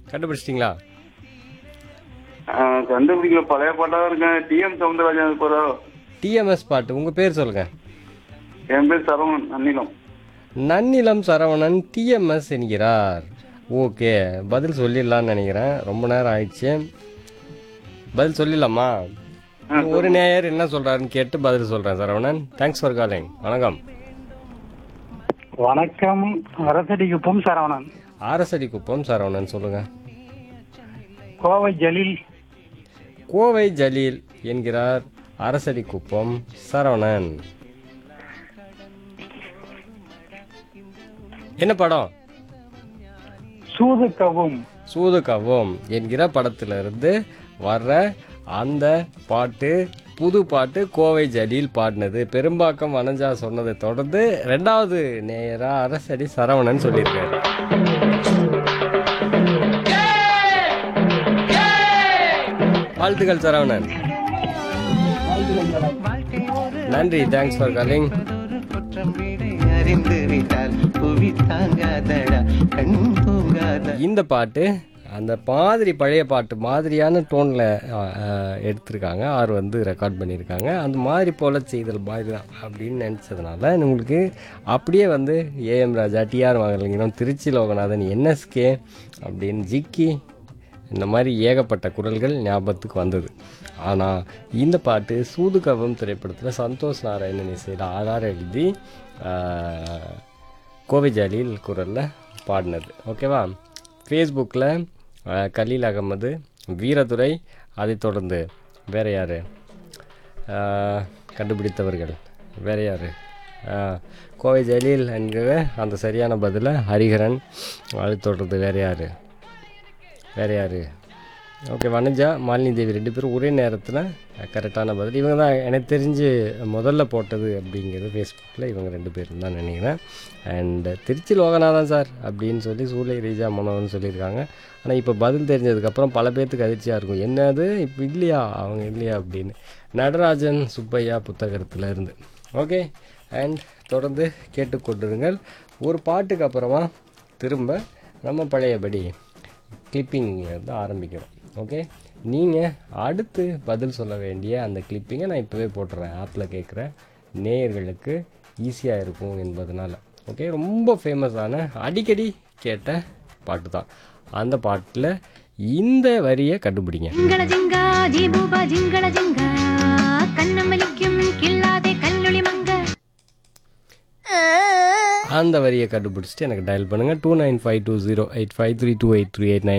கண்டுபிடிச்சிட்டிங்களா ஆ, கண்டுபிடிக்கல பழைய பாட்டா தான் இருக்கேன் டிஎம் சவுந்தரராஜன் போறோ டிஎம்எஸ் பாட்டு உங்கள் பேர் சொல்லுங்கள் என் பேர் சரவணன் அன்னிலம் நன்னிலம் சரவணன் டிஎம்எஸ் என்கிறார் ஓகே பதில் சொல்லிடலாம்னு நினைக்கிறேன் ரொம்ப நேரம் ஆயிடுச்சு பதில் சொல்லிடலாமா ஒரு நேயர் என்ன சொல்றாருன்னு கேட்டு பதில் சொல்றேன் சரவணன் தேங்க்ஸ் ஃபார் காலிங் வணக்கம் வணக்கம் அரசடிக்குப்பம் சரவணன் ஆரசடி குப்பம் சரவணன் சொல்லுங்க கோவை ஜலீல் கோவை ஜலீல் என்கிறார் அரசடி குப்பம் சரவணன் என்ன படம் சூதுக்கவும் சூதுகவும் என்கிற படத்திலிருந்து வர்ற அந்த பாட்டு புது பாட்டு கோவை ஜலீல் பாடினது பெரும்பாக்கம் வனஜா சொன்னதை தொடர்ந்து ரெண்டாவது நேயரா அரசடி சரவணன் சொல்லியிருக்காரு வாழ்த்துக்கள் சரவணன் நன்றி தேங்க்ஸ் ஃபார் காலிங் குற்றம் வீடை அறிந்து விட்டால் புவி தாங்காதடா கண் தூங்காத இந்த பாட்டு அந்த மாதிரி பழைய பாட்டு மாதிரியான டோனில் எடுத்திருக்காங்க ஆர் வந்து ரெக்கார்ட் பண்ணியிருக்காங்க அந்த மாதிரி போல செய்தல் மாதிரி தான் அப்படின்னு நினச்சதுனால உங்களுக்கு அப்படியே வந்து ஏஎம் ராஜா டிஆர் வாங்கலிங்கம் திருச்சி லோகநாதன் என்எஸ்கே அப்படின்னு ஜிக்கி இந்த மாதிரி ஏகப்பட்ட குரல்கள் ஞாபகத்துக்கு வந்தது ஆனால் இந்த பாட்டு சூதுகவம் திரைப்படத்தில் சந்தோஷ் நாராயணன் இசையில் ஆதார எழுதி ஆஹ், கோவை ஜலீல் குரலில் பாடினது ஓகேவா ஃபேஸ்புக்கில் கலீல் அகமது வீரதுரை அதைத் தொடர்ந்து வேற யார் கண்டுபிடித்தவர்கள் வேற யார் கோவை ஜலீல் என்கிற அந்த சரியான பதிலை ஹரிஹரன் அதைத் தொடர்ந்து வேற யார் வேற யார் ஓகே வனஜா மாலினி தேவி ரெண்டு பேரும் ஒரே நேரத்தில் கரெக்டான பதில் இவங்க தான் எனக்கு தெரிஞ்சு முதல்ல போட்டது அப்படிங்கிறது ஃபேஸ்புக்கில் இவங்க ரெண்டு பேரும் தான் நினைக்கிறேன் அண்ட் திருச்சி லோகநாதன் சார் அப்படின்னு சொல்லி சூளை ரீஜா மனோன்னு சொல்லியிருக்காங்க ஆனால் இப்போ பதில் தெரிஞ்சதுக்கப்புறம் பல பேர்த்துக்கு அதிர்ச்சியாக இருக்கும் என்னது இப்போ இல்லையா அவங்க இல்லையா அப்படின்னு நடராஜன் சுப்பையா புத்தகத்தில் இருந்து ஓகே அண்ட் தொடர்ந்து கேட்டுக்கொண்டிருங்கள் ஒரு பாட்டுக்கு அப்புறமா திரும்ப நம்ம பழையபடி கிளிப்பிங்லேருந்து ஆரம்பிக்கிறோம் ஓகே நீங்கள் அடுத்து பதில் சொல்ல வேண்டிய அந்த கிளிப்பிங்கை நான் இப்போவே போட்டுறேன் ஆப்பில் கேட்குற நேயர்களுக்கு ஈஸியாக இருக்கும் என்பதனால ஓகே ரொம்ப ஃபேமஸான அடிக்கடி கேட்ட பாட்டு தான் அந்த பாட்டில் இந்த வரியை கண்டுபிடிங்க ജിങ്കള ജിങ്ക ജീബൂബ ജിങ്കള ജിങ്ക കണ്ണമലിക്കും കിള്ളാതെ കല്ലുളി മങ്ക அந்த வரியை கண்டுபிடிச்சிட்டு எனக்கு டயல் பண்ணுங்கள் two nine five two zero eight five three two eight three eight nine